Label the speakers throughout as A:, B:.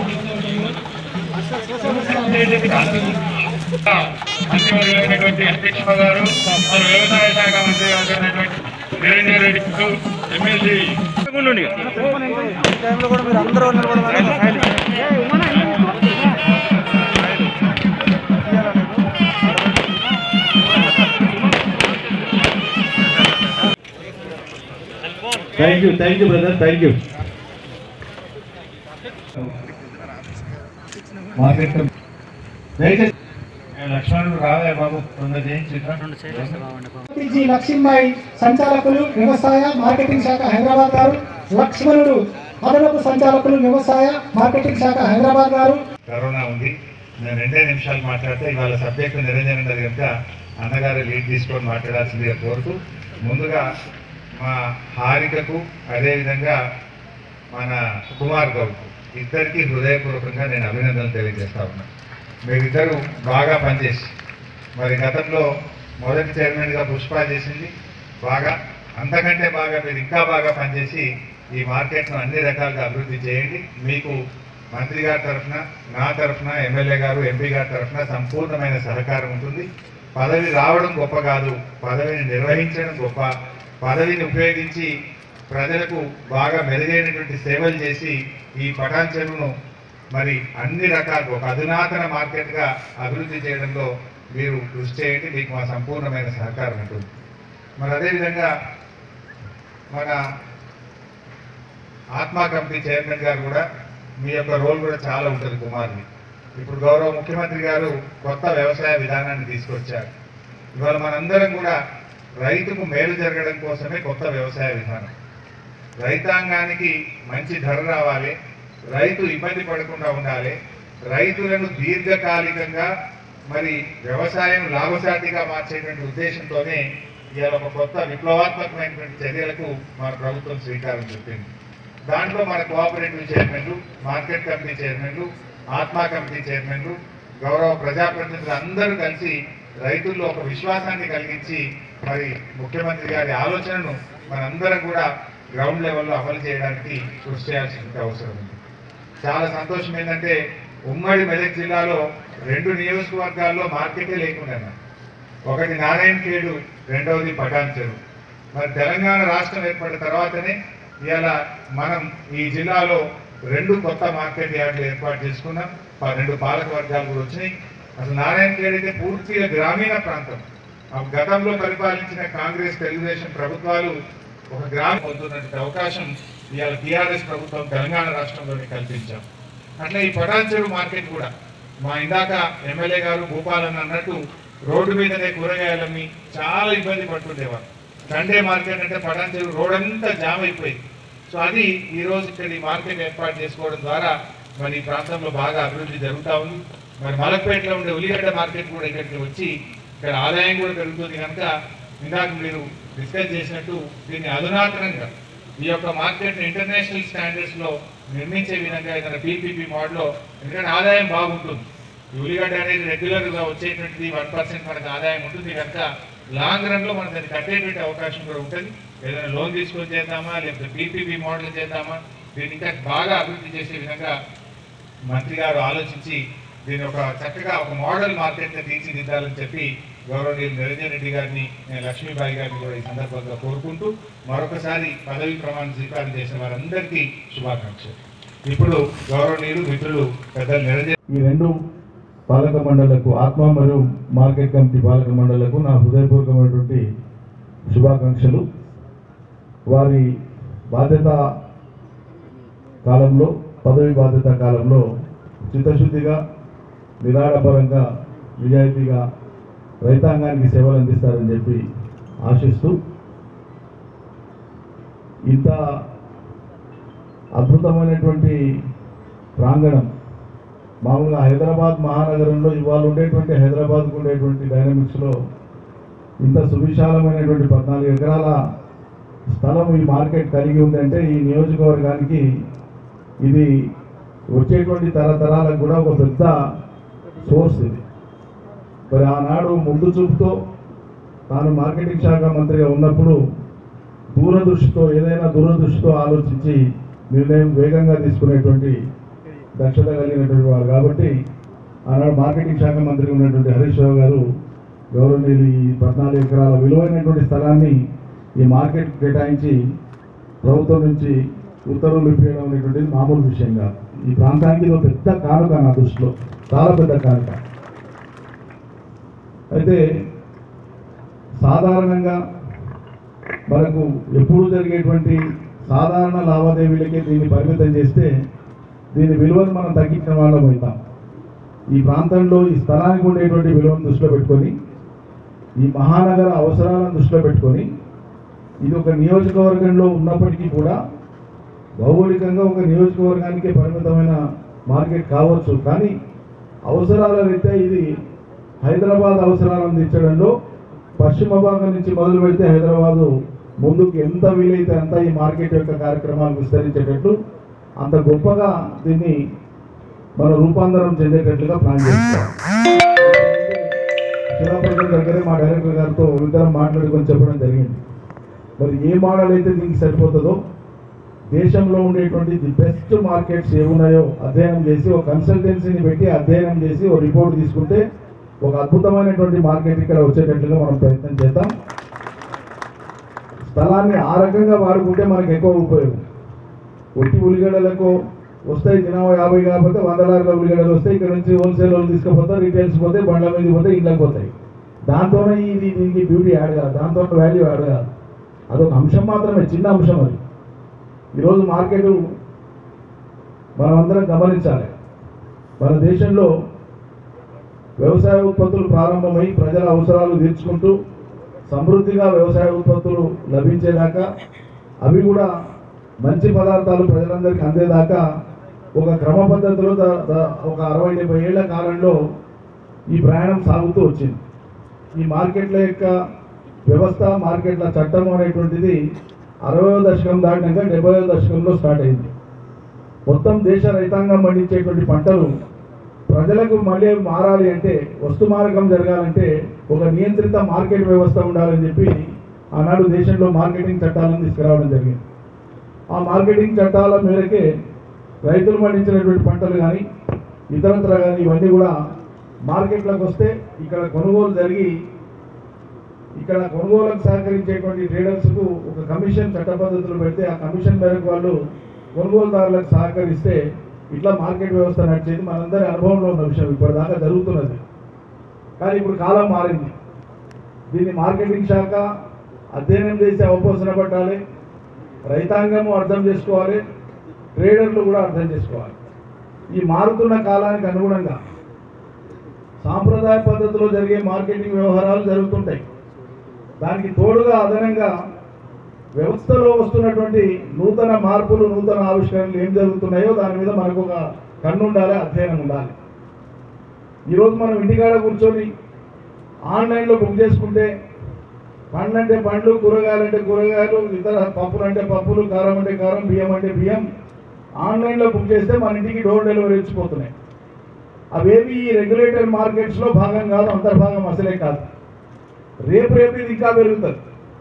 A: మంత్రివర్యులైనటువంటి అధ్యక్ష గారు మరి వ్యవసాయ శాఖ మంత్రి గారైనటువంటి నిరంజన్ రెడ్డి గారు ఎమ్మెల్సీ
B: టైంలో కూడా మీరు అందరూ నిలబడమని
C: thank you thank you brother thank you market దయచేసి
A: లక్ష్మణుడు రావే బాబు తొందర చేయించి
D: జి లక్ష్మీబాయి సంచాలకులు వ్యవసాయ మార్కెటింగ్ శాఖ హైదరాబాద్ గారు లక్ష్మణుడు అదనపు సంచాలకులు వ్యవసాయ మార్కెటింగ్ శాఖ హైదరాబాద్ గారు
A: కరోనా ఉంది నేను రెండే నిమిషాలు మాట్లాడితే ఇవాళ సబ్జెక్టు నిరంజన్ ఉన్నది కనుక అన్నగారు లీడ్ తీసుకొని మాట్లాడాల్సిందిగా కోరుతూ ముందుగా మా హారికకు అదేవిధంగా మన కుమార్ గౌడ్కు ఇద్దరికి హృదయపూర్వకంగా నేను అభినందనలు తెలియజేస్తా ఉన్నాను మీరిద్దరూ బాగా పనిచేసి మరి గతంలో మొదటి చైర్మన్గా పుష్ప చేసింది బాగా అంతకంటే బాగా మీరు ఇంకా బాగా పనిచేసి ఈ మార్కెట్ను అన్ని రకాలుగా అభివృద్ధి చేయండి మీకు మంత్రి గారి తరఫున నా తరఫున ఎమ్మెల్యే గారు ఎంపీ గారి తరఫున సంపూర్ణమైన సహకారం ఉంటుంది పదవి రావడం గొప్ప కాదు పదవిని నిర్వహించడం గొప్ప పదవిని ఉపయోగించి ప్రజలకు బాగా మెరుగైనటువంటి సేవలు చేసి ఈ పటాన్ చెరువును మరి అన్ని రకాలు ఒక అధునాతన మార్కెట్గా అభివృద్ధి చేయడంలో మీరు కృషి చేయండి మీకు మా సంపూర్ణమైన సహకారం ఉంటుంది మరి అదేవిధంగా మన ఆత్మా కమిటీ చైర్మన్ గారు కూడా మీ యొక్క రోల్ కూడా చాలా ఉంటుంది కుమార్ని ఇప్పుడు గౌరవ ముఖ్యమంత్రి గారు కొత్త వ్యవసాయ విధానాన్ని తీసుకొచ్చారు ఇవాళ మనందరం కూడా రైతుకు మేలు జరగడం కోసమే కొత్త వ్యవసాయ విధానం రైతాంగానికి మంచి ధర రావాలి రైతు ఇబ్బంది పడకుండా ఉండాలి రైతులను దీర్ఘకాలికంగా మరి వ్యవసాయం లాభసాటిగా మార్చేటువంటి ఉద్దేశంతోనే ఇవాళ ఒక కొత్త విప్లవాత్మకమైనటువంటి చర్యలకు మన ప్రభుత్వం శ్రీకారం చుట్టింది దాంట్లో మన కోఆపరేటివ్ చైర్మన్లు మార్కెట్ కమిటీ చైర్మన్లు ఆత్మా కమిటీ చైర్మన్లు గౌరవ ప్రజాప్రతినిధులు అందరూ కలిసి రైతుల్లో ఒక విశ్వాసాన్ని కలిగించి మరి ముఖ్యమంత్రి గారి ఆలోచనను మనందరం కూడా గ్రౌండ్ లెవెల్లో అమలు చేయడానికి కృషి చేయాల్సిన అవసరం ఉంది చాలా సంతోషం ఏంటంటే ఉమ్మడి మెదక్ జిల్లాలో రెండు నియోజకవర్గాల్లో మార్కెటే లేకుండా ఒకటి నారాయణ ఖేడు రెండవది పటాన్ చెరువు మరి తెలంగాణ రాష్ట్రం ఏర్పడిన తర్వాతనే ఇవాళ మనం ఈ జిల్లాలో రెండు కొత్త మార్కెట్ యార్డులు ఏర్పాటు చేసుకున్నాం ప- రెండు పాలక వర్గాలు కూడా వచ్చినాయి అసలు నారాయణ ఖేడ్ అయితే పూర్తిగా గ్రామీణ ప్రాంతం ఆ గతంలో పరిపాలించిన కాంగ్రెస్ తెలుగుదేశం ప్రభుత్వాలు ఒక గ్రామం పొందుతున్నటువంటి అవకాశం ఇవాళ టీఆర్ఎస్ ప్రభుత్వం తెలంగాణ రాష్ట్రంలోనే కల్పించాం అట్లా ఈ పటాన్ చెరువు మార్కెట్ కూడా మా ఇందాక ఎమ్మెల్యే గారు భూపాలన్ అన్నట్టు రోడ్డు మీదనే కూరగాయలమ్మి చాలా ఇబ్బంది పడుతుండేవారు సండే మార్కెట్ అంటే పటాన్ చెరువు రోడ్ అంతా జామ్ అయిపోయింది సో అది ఈ రోజు ఇక్కడ ఈ మార్కెట్ ఏర్పాటు చేసుకోవడం ద్వారా మరి ఈ ప్రాంతంలో బాగా అభివృద్ధి జరుగుతూ ఉంది మరి మలక్పేటలో ఉండే ఉల్లిగడ్డ మార్కెట్ కూడా ఇక్కడికి వచ్చి ఇక్కడ ఆదాయం కూడా పెరుగుతుంది కనుక ఇందాక మీరు డిస్కస్ చేసినట్టు దీన్ని అధునాతనంగా ఈ యొక్క మార్కెట్ ఇంటర్నేషనల్ స్టాండర్డ్స్ లో నిర్మించే విధంగా ఏదైనా పీపీపీ మోడల్లో ఎందుకంటే ఆదాయం బాగుంటుంది ఈ ఉల్లిగడ్డ అనేది రెగ్యులర్ గా వచ్చేటువంటిది వన్ పర్సెంట్ మనకు ఆదాయం ఉంటుంది కనుక లాంగ్ రన్ లో మనకు అది కట్టేటువంటి అవకాశం కూడా ఉంటుంది ఏదైనా లోన్ తీసుకొని చేద్దామా లేకపోతే పీపీపీ మోడల్ చేద్దామా దీన్ని ఇంకా బాగా అభివృద్ధి చేసే విధంగా మంత్రి గారు ఆలోచించి దీని ఒక చక్కగా ఒక మోడల్ మార్కెట్ తీర్చిదిద్దాలని చెప్పి గౌరవనీయులు నిరంజన్ రెడ్డి గారిని నేను లక్ష్మీబాయి గారిని కూడా ఈ సందర్భంగా కోరుకుంటూ మరొకసారి పదవి ప్రమాణ స్వీకారం చేసిన వారందరికీ శుభాకాంక్షలు ఇప్పుడు గౌరవనీయులు మిత్రులు పెద్ద నిరంజన్
C: ఈ రెండు పాలక మండళ్లకు ఆత్మ మరియు మార్కెట్ కమిటీ పాలక మండళ్లకు నా హృదయపూర్వకమైనటువంటి శుభాకాంక్షలు వారి బాధ్యత కాలంలో పదవి బాధ్యత కాలంలో చిత్తశుద్ధిగా నిరాడంబరంగా నిజాయితీగా రైతాంగానికి సేవలు అందిస్తారని చెప్పి ఆశిస్తూ ఇంత అద్భుతమైనటువంటి ప్రాంగణం మామూలుగా హైదరాబాద్ మహానగరంలో ఇవాళ ఉండేటువంటి హైదరాబాద్కు ఉండేటువంటి డైనమిక్స్లో ఇంత సువిశాలమైనటువంటి పద్నాలుగు ఎకరాల స్థలం ఈ మార్కెట్ కలిగి ఉందంటే ఈ నియోజకవర్గానికి ఇది వచ్చేటువంటి తరతరాలకు కూడా ఒక పెద్ద సోర్స్ ఇది మరి ఆనాడు ముందు చూపుతో తాను మార్కెటింగ్ శాఖ మంత్రిగా ఉన్నప్పుడు దూరదృష్టితో ఏదైనా దూరదృష్టితో ఆలోచించి నిర్ణయం వేగంగా తీసుకునేటువంటి దక్షత కలిగినటువంటి వారు కాబట్టి ఆనాడు మార్కెటింగ్ శాఖ మంత్రి ఉన్నటువంటి హరీష్ రావు గారు గౌరవనీయులు ఈ పద్నాలుగు ఎకరాల విలువైనటువంటి స్థలాన్ని ఈ మార్కెట్ కేటాయించి ప్రభుత్వం నుంచి ఉత్తర్వులు ఇప్పించడం అనేటువంటిది మామూలు విషయం కాదు ఈ ప్రాంతానికి ఇది ఒక పెద్ద కానుక నా దృష్టిలో చాలా పెద్ద కానుక అయితే సాధారణంగా మనకు ఎప్పుడు జరిగేటువంటి సాధారణ లావాదేవీలకే దీన్ని పరిమితం చేస్తే దీని విలువను మనం తగ్గించిన వాళ్ళం అవుతాం ఈ ప్రాంతంలో ఈ స్థలానికి ఉండేటువంటి విలువను దృష్టిలో పెట్టుకొని ఈ మహానగర అవసరాలను దృష్టిలో పెట్టుకొని ఇది ఒక నియోజకవర్గంలో ఉన్నప్పటికీ కూడా భౌగోళికంగా ఒక నియోజకవర్గానికే పరిమితమైన మార్కెట్ కావచ్చు కానీ అవసరాల రీత్యా ఇది హైదరాబాద్ అవసరాలను తీర్చడంలో పశ్చిమ భాగం నుంచి మొదలు పెడితే హైదరాబాదు ముందుకు ఎంత వీలైతే అంత ఈ మార్కెట్ యొక్క కార్యక్రమాలు విస్తరించేటట్లు అంత గొప్పగా దీన్ని మన రూపాంతరం చెందేటట్లుగా ప్లాన్ చేసుకోవాలి శిలాప్రజల దగ్గరే మా డైరెక్టర్ గారితో ఇద్దరం మాట్లాడుకొని చెప్పడం జరిగింది మరి ఏ మోడల్ అయితే దీనికి సరిపోతుందో దేశంలో ఉండేటువంటి ది బెస్ట్ మార్కెట్స్ ఏమున్నాయో అధ్యయనం చేసి ఒక కన్సల్టెన్సీని పెట్టి అధ్యయనం చేసి ఒక రిపోర్ట్ తీసుకుంటే ఒక అద్భుతమైనటువంటి మార్కెట్ ఇక్కడ వచ్చేటట్లుగా మనం ప్రయత్నం చేద్దాం స్థలాన్ని ఆ రకంగా వాడుకుంటే మనకు ఎక్కువ ఉపయోగం ఒట్టి ఉల్లిగడ్డలకు వస్తాయి దినం యాభై కాకపోతే వందలారుల ఉల్లిగడ్డలు వస్తాయి ఇక్కడ నుంచి హోల్సేల్ వాళ్ళు తీసుకుపోతారు రీటైల్స్ పోతే బండ్ల మీద పోతే ఇంట్లోకి పోతాయి దాంతోనే ఇది దీనికి బ్యూటీ యాడ్ కాదు దాంతో వాల్యూ యాడ్ కాదు అదొక అంశం మాత్రమే చిన్న అంశం అది ఈరోజు మార్కెట్ మనమందరం గమనించాలి మన దేశంలో వ్యవసాయ ఉత్పత్తులు ప్రారంభమై ప్రజల అవసరాలు తీర్చుకుంటూ సమృద్ధిగా వ్యవసాయ ఉత్పత్తులు లభించేదాకా అవి కూడా మంచి పదార్థాలు ప్రజలందరికీ అందేదాకా ఒక క్రమ పద్ధతిలో ద- ద- ఒక అరవై డెబ్బై ఏళ్ల కాలంలో ఈ ప్రయాణం సాగుతూ వచ్చింది ఈ మార్కెట్ల యొక్క వ్యవస్థ మార్కెట్ల చట్టం అనేటువంటిది అరవయో దశకం దాటినాక డెబ్బయో దశకంలో స్టార్ట్ అయింది మొత్తం దేశ రైతాంగం పండించేటువంటి పంటలు ప్రజలకు మళ్ళీ మారాలి అంటే వస్తు మార్గం జరగాలంటే ఒక నియంత్రిత మార్కెట్ వ్యవస్థ ఉండాలని చెప్పి ఆనాడు దేశంలో మార్కెటింగ్ చట్టాలను తీసుకురావడం జరిగింది ఆ మార్కెటింగ్ చట్టాల మేరకే రైతులు పండించినటువంటి పంటలు కానీ ఇతరత్ర కానీ ఇవన్నీ కూడా మార్కెట్లకు వస్తే ఇక్కడ కొనుగోలు జరిగి ఇక్కడ కొనుగోలుకు సహకరించేటువంటి ట్రేడర్స్కు ఒక కమిషన్ చట్ట పద్ధతులు పెడితే ఆ కమిషన్ మేరకు వాళ్ళు కొనుగోలుదారులకు సహకరిస్తే ఇట్లా మార్కెట్ వ్యవస్థ నడిచేది మనందరి అనుభవంలో ఉన్న విషయం ఇప్పటిదాకా జరుగుతున్నది కానీ ఇప్పుడు కాలం మారింది దీన్ని మార్కెటింగ్ శాఖ అధ్యయనం చేసి అవపోసన పట్టాలి రైతాంగము అర్థం చేసుకోవాలి ట్రేడర్లు కూడా అర్థం చేసుకోవాలి ఈ మారుతున్న కాలానికి అనుగుణంగా సాంప్రదాయ పద్ధతిలో జరిగే మార్కెటింగ్ వ్యవహారాలు జరుగుతుంటాయి దానికి తోడుగా అదనంగా వ్యవస్థలో వస్తున్నటువంటి నూతన మార్పులు నూతన ఆవిష్కరణలు ఏం జరుగుతున్నాయో దాని మీద మనకు ఒక కన్ను ఉండాలి అధ్యయనం ఉండాలి ఈరోజు మనం ఇంటికాడ కూర్చొని ఆన్లైన్లో బుక్ చేసుకుంటే పండ్లు అంటే పండ్లు కూరగాయలు అంటే కూరగాయలు ఇతర పప్పులు అంటే పప్పులు కారం అంటే కారం బియ్యం అంటే బియ్యం ఆన్లైన్లో బుక్ చేస్తే మన ఇంటికి డోర్ డెలివరీ ఇచ్చిపోతున్నాయి అవేవి ఈ రెగ్యులేటెడ్ మార్కెట్స్లో భాగం కాదు అంతర్భాగం అసలే కాదు రేపు రేపు ఇది ఇంకా పెరుగుతుంది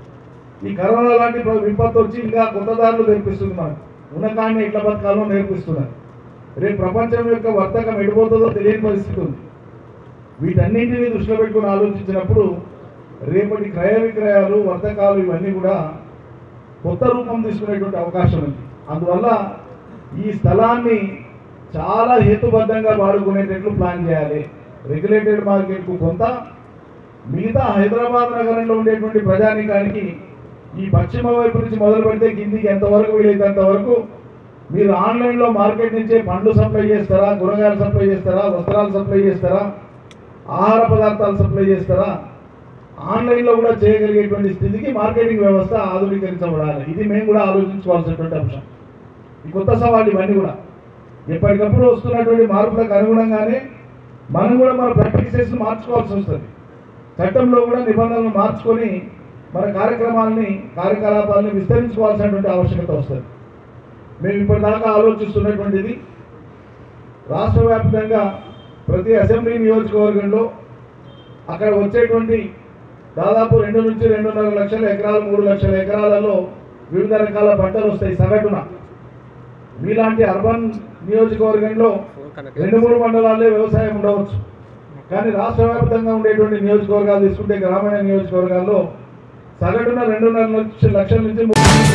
C: ఈ కరోనా లాంటి ప్ర- విపత్తు వచ్చి ఇంకా కొత్త దారులు నేర్పిస్తుంది మనకు ఉన్నకాన్ని ఎట్ల బతకాలో నేర్పిస్తున్నారు రేపు ప్రపంచం యొక్క వర్తకం ఎడిపోతుందో తెలియని పరిస్థితి ఉంది వీటన్నింటినీ దృష్టిలో పెట్టుకుని ఆలోచించినప్పుడు రేపటి క్రయ విక్రయాలు వర్తకాలు ఇవన్నీ కూడా కొత్త రూపం తీసుకునేటువంటి అవకాశం ఉంది అందువల్ల ఈ స్థలాన్ని చాలా హేతుబద్ధంగా వాడుకునేటట్లు ప్లాన్ చేయాలి రెగ్యులేటెడ్ మార్కెట్కు కొంత మిగతా హైదరాబాద్ నగరంలో ఉండేటువంటి ప్రజానీకానికి ఈ పశ్చిమ వైపు నుంచి మొదలు పెడితే కిందికి ఎంతవరకు వీలైతే అంతవరకు మీరు ఆన్లైన్లో మార్కెట్ నుంచే పండ్లు సప్లై చేస్తారా కూరగాయలు సప్లై చేస్తారా వస్త్రాలు సప్లై చేస్తారా ఆహార పదార్థాలు సప్లై చేస్తారా ఆన్లైన్లో కూడా చేయగలిగేటువంటి స్థితికి మార్కెటింగ్ వ్యవస్థ ఆధునీకరించబడాలి ఇది మేము కూడా ఆలోచించుకోవాల్సినటువంటి అంశం ఈ కొత్త సవాళ్ళు ఇవన్నీ కూడా ఎప్పటికప్పుడు వస్తున్నటువంటి మార్పులకు అనుగుణంగానే మనం కూడా మన ప్రాక్టీసెస్ మార్చుకోవాల్సి వస్తుంది చట్టంలో కూడా నిబంధనలు మార్చుకొని మన కార్యక్రమాలని కార్యకలాపాలని విస్తరించుకోవాల్సినటువంటి ఆవశ్యకత వస్తుంది మేము ఇప్పటిదాకా ఆలోచిస్తున్నటువంటిది రాష్ట్ర వ్యాప్తంగా ప్రతి అసెంబ్లీ నియోజకవర్గంలో అక్కడ వచ్చేటువంటి దాదాపు రెండు నుంచి రెండున్నర లక్షల ఎకరాలు మూడు లక్షల ఎకరాలలో వివిధ రకాల పంటలు వస్తాయి సగటున మీలాంటి అర్బన్ నియోజకవర్గంలో రెండు మూడు మండలాలే వ్యవసాయం ఉండవచ్చు కానీ రాష్ట్ర వ్యాప్తంగా ఉండేటువంటి నియోజకవర్గాలు తీసుకుంటే గ్రామీణ నియోజకవర్గాల్లో సగటున రెండున్నర లక్ష- లక్షల నుంచి మూడు